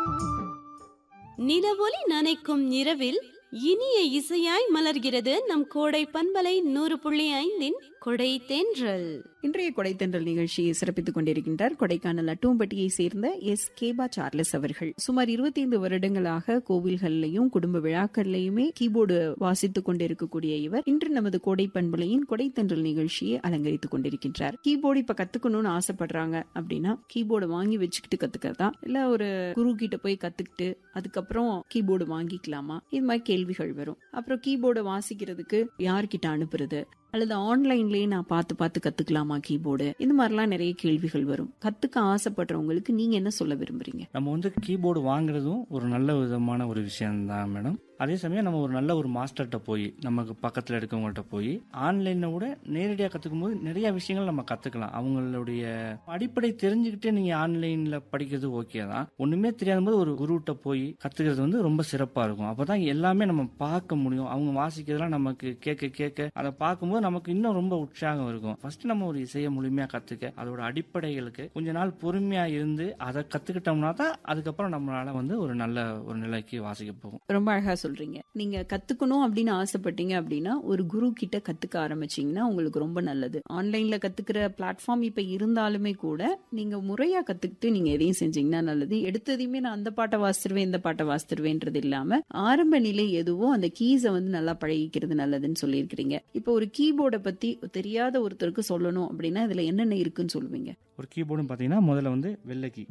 நிலவொளி நனைக்கும் இரவில் இனிய இசையாய் மலர்கிறது நம் கோடை பண்பலை நூறு புள்ளி ஐந்தின் கொடை தென்றல் இன்றைய கொடைத்தென்றல் நிகழ்ச்சியை சிறப்பித்துக் கொண்டிருக்கின்றார் கொடைக்கானல் அட்டூம்பட்டியை சேர்ந்த எஸ் கேபா சார்லஸ் அவர்கள் சுமார் 25 வருடங்களாக கோவில்கள்லையும் குடும்ப விழாக்கள்லையுமே கீபோர்டு வாசித்துக் கொண்டிருக்கக்கூடிய இவர் இன்று நமது கோடை பண்பலையின் கொடைத்தென்றல் நிகழ்ச்சியை அலங்கரித்துக் கொண்டிருக்கின்றார் கீபோர்டு இப்ப கத்துக்கணும்னு ஆசைப்படுறாங்க அப்படின்னா கீபோர்டு வாங்கி வச்சுக்கிட்டு கத்துக்கிறதா இல்ல ஒரு குரு கிட்ட போய் கத்துக்கிட்டு அதுக்கப்புறம் கீபோர்டு வாங்கிக்கலாமா இது மாதிரி கேள்விகள் வரும் அப்புறம் கீபோர்டு வாசிக்கிறதுக்கு யார்கிட்ட அனுப்புறது அல்லது ஆன்லைன்லயே நான் பார்த்து பார்த்து கத்துக்கலாமா கீபோர்டு இந்த மாதிரிலாம் நிறைய கேள்விகள் வரும் கத்துக்க ஆசைப்படுறவங்களுக்கு நீங்க என்ன சொல்ல விரும்புறீங்க நம்ம வந்து கீபோர்டு வாங்குறதும் ஒரு நல்ல விதமான ஒரு விஷயம் தான் மேடம் அதே சமயம் நம்ம ஒரு நல்ல ஒரு மாஸ்டர்கிட்ட போய் நமக்கு பக்கத்தில் இருக்கவங்கள்ட்ட போய் ஆன்லைனை விட நேரடியாக கற்றுக்கும் போது நிறைய விஷயங்கள் நம்ம கற்றுக்கலாம் அவங்களுடைய அடிப்படை தெரிஞ்சுக்கிட்டே நீங்கள் ஆன்லைனில் படிக்கிறது ஓகே தான் ஒன்றுமே தெரியாத போது ஒரு குருகிட்ட போய் கற்றுக்கிறது வந்து ரொம்ப சிறப்பாக இருக்கும் அப்போ தான் எல்லாமே நம்ம பார்க்க முடியும் அவங்க வாசிக்கிறதெல்லாம் நமக்கு கேட்க கேட்க அதை பார்க்கும்போது நமக்கு இன்னும் ரொம்ப உற்சாகம் இருக்கும் ஃபர்ஸ்ட் நம்ம ஒரு இசையை முழுமையாக கற்றுக்க அதோட அடிப்படைகளுக்கு கொஞ்ச நாள் பொறுமையாக இருந்து அதை கற்றுக்கிட்டோம்னா தான் அதுக்கப்புறம் நம்மளால வந்து ஒரு நல்ல ஒரு நிலைக்கு வாசிக்க போகும் ரொம்ப அழகா சொல்றீங்க நீங்க கத்துக்கணும் அப்படின்னு ஆசைப்பட்டீங்க அப்படின்னா ஒரு குரு கிட்ட கத்துக்க ஆரம்பிச்சீங்கன்னா உங்களுக்கு ரொம்ப நல்லது ஆன்லைன்ல கத்துக்கிற பிளாட்ஃபார்ம் இப்ப இருந்தாலுமே கூட நீங்க முறையா கத்துக்கிட்டு நீங்க எதையும் செஞ்சீங்கன்னா நல்லது எடுத்ததையுமே நான் அந்த பாட்டை வாசித்துருவேன் இந்த பாட்டை வாசித்துருவேன்றது இல்லாம ஆரம்ப நிலை எதுவோ அந்த கீஸை வந்து நல்லா பழகிக்கிறது நல்லதுன்னு சொல்லியிருக்கிறீங்க இப்போ ஒரு கீபோர்டை பத்தி தெரியாத ஒருத்தருக்கு சொல்லணும் அப்படின்னா இதுல என்னென்ன இருக்குன்னு சொல்லுவீங்க ஒரு கீபோர்டுன்னு பார்த்தீங்கன்னா முதல்ல வந்து வெள்ளை கீ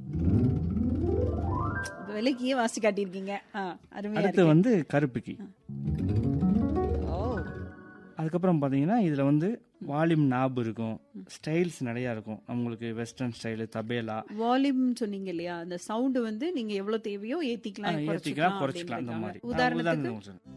விலைக்கியே வாசி காட்டியிருக்கீங்க ஆ, அருமையா அடுத்து இருக்கு. வந்து கருப்பு கீ ஓ அதுக்கப்புறம் பார்த்தீங்கன்னா இதில் வந்து வால்யூம் நாப் இருக்கும் ஸ்டைல்ஸ் நிறையா இருக்கும் உங்களுக்கு வெஸ்டர்ன் ஸ்டைலு தபேலா வால்யூம் சொன்னீங்க இல்லையா அந்த சவுண்ட் வந்து நீங்க எவ்வளவு தேவையோ ஏத்திக்கலாம் ஏற்றிக்கலாம் குறைச்சிக்கலாம் இந்த மாதிரி அப்படின்றதுக்காக. நான் உதாரணத்துக்கு உதாரணத்துக்கு சொல்றேன்.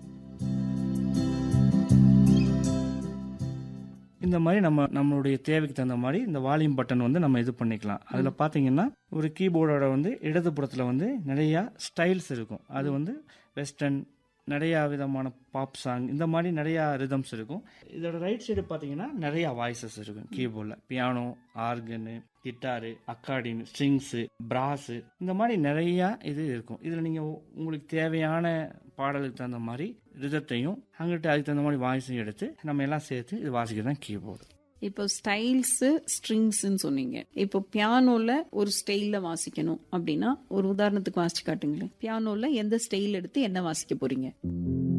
இந்த மாதிரி நம்ம நம்மளுடைய தேவைக்கு தகுந்த மாதிரி இந்த வால்யூம் பட்டன் வந்து நம்ம இது பண்ணிக்கலாம் அதில் பார்த்தீங்கன்னா ஒரு கீபோர்டோட வந்து இடதுபுறத்தில் வந்து நிறையா ஸ்டைல்ஸ் இருக்கும் அது வந்து வெஸ்டர்ன் நிறையா விதமான பாப் சாங் இந்த மாதிரி நிறையா ரிதம்ஸ் இருக்கும் இதோட ரைட் சைடு பார்த்தீங்கன்னா நிறையா வாய்ஸஸ் இருக்கும் கீபோர்டில் piano organ guitar accordion strings brass இந்த மாதிரி நிறையா இது இருக்கும் இதில் நீங்கள் உங்களுக்கு தேவையான பாடலுக்கு தகுந்த மாதிரி ரிதத்தையும் அங்கிட்ட அதுக்கு தகுந்த மாதிரி வாய்ஸையும் எடுத்து நம்ம எல்லாம் சேர்த்து இது வாசிக்கிறது தான் கீபோர்டு இப்போ ஸ்டைல்ஸ் ஸ்ட்ரிங்ஸ்ன்னு சொன்னீங்க இப்போ பியானோல ஒரு ஸ்டைல்ல வாசிக்கணும் அப்படின்னா ஒரு உதாரணத்துக்கு வாசிச்சு காட்டுங்களேன் பியானோல எந்த ஸ்டைல் எடுத்து என்ன வாசிக்க போறீங்க